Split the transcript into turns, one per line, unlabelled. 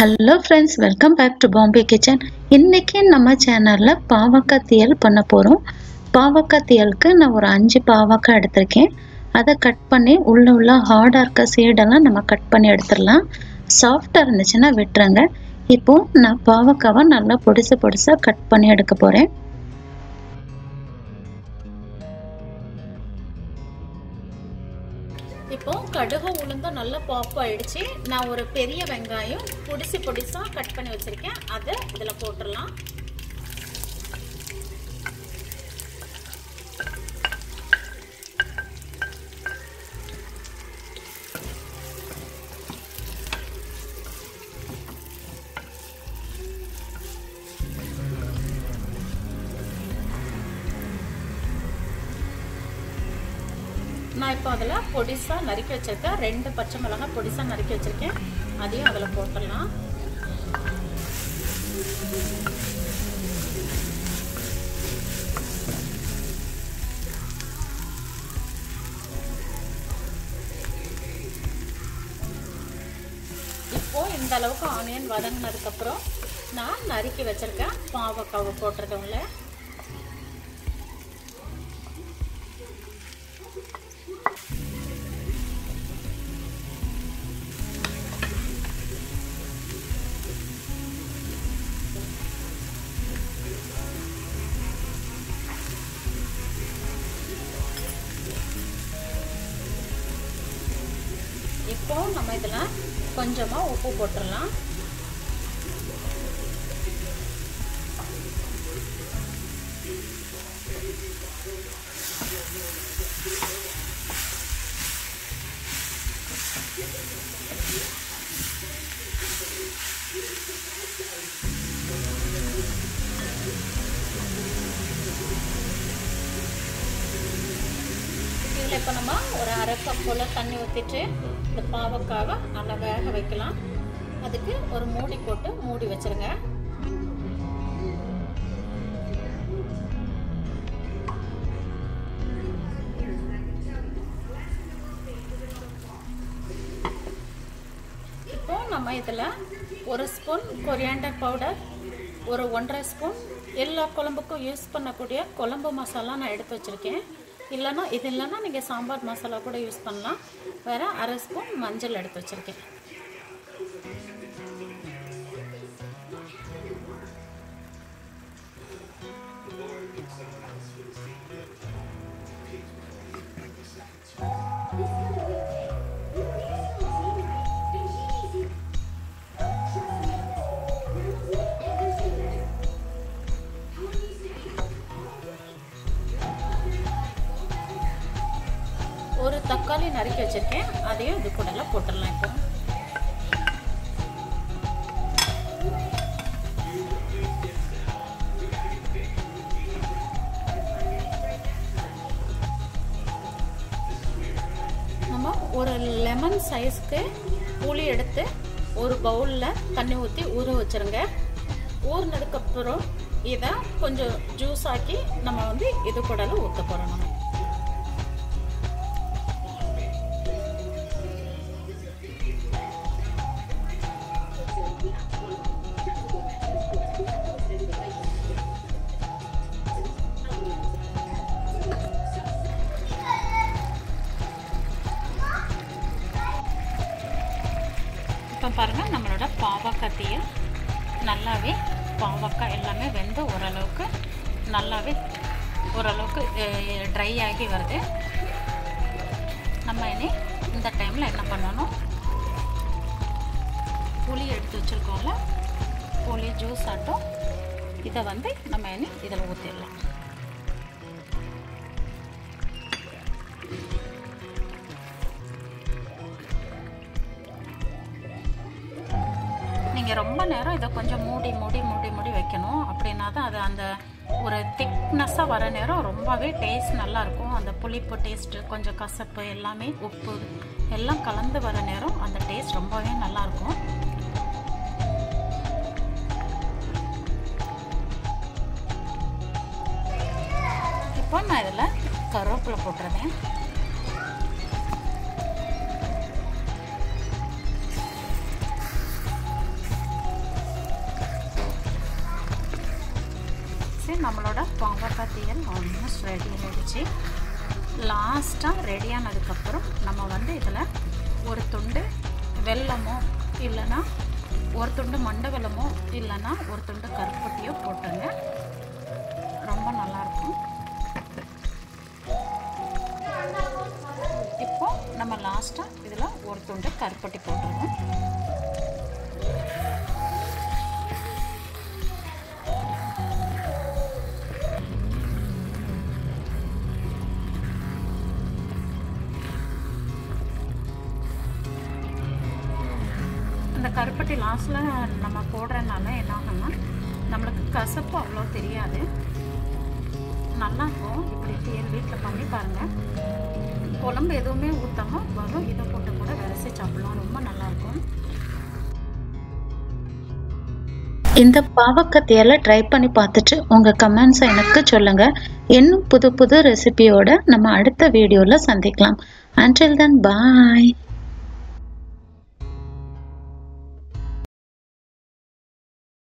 hello friends welcome back to Bombay kitchen இன்றைக்கி நம்ம சேனலில் பாவக்காய் தீயல் பண்ண போகிறோம் பாவக்காய் தீயலுக்கு நான் ஒரு அஞ்சு பாவக்காய் எடுத்திருக்கேன் அதை கட் பண்ணி உள்ள உள்ள ஹார்டாக இருக்க சீடெல்லாம் நம்ம கட் பண்ணி எடுத்துடலாம் சாஃப்டாக இருந்துச்சுன்னா விட்டுருங்க இப்போது நான் பாவக்காவை நல்லா பொடிசு பொடிசாக கட் பண்ணி எடுக்க போகிறேன்
இப்போ கடுகு உளுந்தும் நல்லா பாப் ஆயிடுச்சு நான் ஒரு பெரிய வெங்காயம் பொடிசு பொடிசா கட் பண்ணி வச்சிருக்கேன் அதை இதுல போட்டுடலாம் நான் இப்போ அதில் பொடிசாக நறுக்கி வச்சுருக்கேன் ரெண்டு பச்சை மிளகாய் பொடிசாக நறுக்கி வச்சுருக்கேன் அதையும் அதில் போட்டுடலாம் இப்போ இந்த அளவுக்கு ஆனியன் வதங்கினதுக்கப்புறம் நான் நறுக்கி வச்சுருக்கேன் பாவக்காவை போட்டுருக்கவங்கள இப்போ நம்ம இதில் கொஞ்சமாக உப்பு போட்டுடலாம் இதில் இப்போ நம்ம ஒரு அரை கப் போல் தண்ணி ஊற்றிட்டு இந்த பாவக்காவை நல்லா வேக வைக்கலாம் அதுக்கு ஒரு மூடி போட்டு மூடி வச்சுருங்க இப்போ நம்ம இதில் ஒரு ஸ்பூன் கொரியாண்டர் பவுடர் ஒரு ஒன்றரை ஸ்பூன் எல்லா குழம்புக்கும் யூஸ் பண்ணக்கூடிய குழம்பு மசாலா நான் எடுத்து வச்சுருக்கேன் இல்லைன்னா இது இல்லைன்னா நீங்கள் சாம்பார் மசாலா கூட யூஸ் பண்ணலாம் வேறு அரை ஸ்பூன் மஞ்சள் எடுத்து வச்சுருக்கேன் ஒரு தக்காளி நறுக்கி வச்சுருக்கேன் அதையும் இது கூடலாம் போட்டுடலாம் இப்போ நம்ம ஒரு லெமன் சைஸ்க்கு புளி எடுத்து ஒரு பவுலில் தண்ணி ஊற்றி ஊற வச்சுருங்க ஊறினதுக்கப்புறம் இதை கொஞ்சம் ஜூஸ் ஆக்கி நம்ம வந்து இது கூடலாம் ஊற்ற போகிறோம் நம்ம இப்போ பாருங்கள் நம்மளோட பாவக்காய் தீயல் நல்லாவே பாவக்காய் எல்லாமே வெந்து ஓரளவுக்கு நல்லாவே ஓரளவுக்கு ட்ரை ஆகி வருது நம்ம இனி இந்த டைமில் என்ன பண்ணணும் புளி எடுத்து வச்சுருக்கோம்ல புளி ஜூஸ் ஆட்டும் இதை வந்து நம்ம இனி இதில் ஊற்றிடலாம் நீங்கள் ரொம்ப நேரம் இதை கொஞ்சம் மூடி மூடி மூடி மூடி வைக்கணும் அப்படின்னா தான் அது அந்த ஒரு திக்னஸ்ஸாக வர நேரம் ரொம்பவே டேஸ்ட் நல்லாயிருக்கும் அந்த புளிப்பு டேஸ்ட்டு கொஞ்சம் கசப்பு எல்லாமே உப்பு எல்லாம் கலந்து வர நேரம் அந்த டேஸ்ட் ரொம்பவே நல்லாயிருக்கும் இப்போ நான் இதில் கருவேப்பிலை போட்டுருந்தேன் நம்மளோட பாவக்காய் தீயல் ஆல்மோஸ்ட் ரெடி ஆகிடுச்சு லாஸ்ட்டாக ரெடி ஆனதுக்கப்புறம் நம்ம வந்து இதில் ஒரு துண்டு வெல்லமோ இல்லைன்னா ஒரு துண்டு மண்டை வெல்லமோ இல்லைன்னா ஒரு துண்டு கருப்பட்டியோ போட்டுருங்க ரொம்ப நல்லாயிருக்கும் இப்போ நம்ம லாஸ்ட்டாக இதில் ஒரு துண்டு கருப்பட்டி போட்டுருவோம் இந்த கருப்பட்டி லாஸ்ட்டில் நம்ம போடுறதுனால என்ன ஆகும்னா நம்மளுக்கு கசப்பு அவ்வளோ தெரியாது நல்லாயிருக்கும் இப்படி தேர் வீட்டில் பண்ணி பாருங்கள் குழம்பு எதுவுமே ஊற்றாமல் வரும் இதை போட்டு கூட விரசி சாப்பிடலாம் ரொம்ப நல்லாயிருக்கும்
இந்த பாவக்கத்தியால் ட்ரை பண்ணி பார்த்துட்டு உங்கள் கமெண்ட்ஸை எனக்கு சொல்லுங்கள் இன்னும் புது புது ரெசிபியோட நம்ம அடுத்த வீடியோவில் சந்திக்கலாம் அன்டில் தென் பாய்